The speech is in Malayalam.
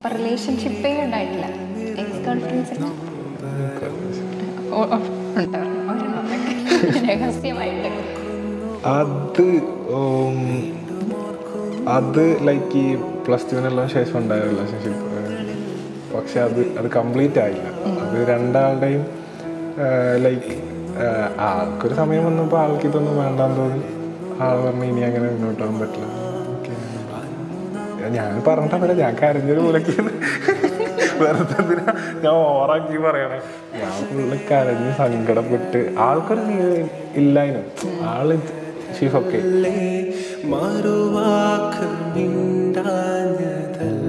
റിലേഷൻഷിപ്പേ ഉണ്ടായിട്ടില്ല എക്സ് ഗേൾ ഫ്രണ്ട്സ് രഹസ്യമായിട്ട് അത് ഉം, അത് ലൈക്ക് ഈ പ്ലസ് ടുവിനെല്ലാം ശേഷം ഉണ്ടായ റിലേഷൻഷിപ്പ് പക്ഷെ അത് അത് കംപ്ലീറ്റ് ആയില്ല അത് രണ്ടാളുടെയും ലൈക്ക് ആൾക്കൊരു സമയം വന്നപ്പോൾ ആൾക്ക് ഇതൊന്നും വേണ്ടാന്ന് തോന്നി ആൾ പറഞ്ഞു ഇനി അങ്ങനെ മുന്നോട്ട് പോകാൻ പറ്റില്ല Okay. ഞാൻ പറഞ്ഞിട്ടാ പറയാം ഞാൻ കരഞ്ഞൊരു മൂലക്കാണ് വെറുതെ എന്തിനാ ഞാൻ ഓറാക്കി പറയണേ ഞാൻ ഫുള്ള് കരഞ്ഞ് സങ്കടപ്പെട്ട് ആൾക്കൊരു ഫീൽ ഇല്ലായിരുന്നു ആള് ഷീഫ് ഒക്കെ മറുവാക്ക് മിണ്ടാഞ്ഞതല്ല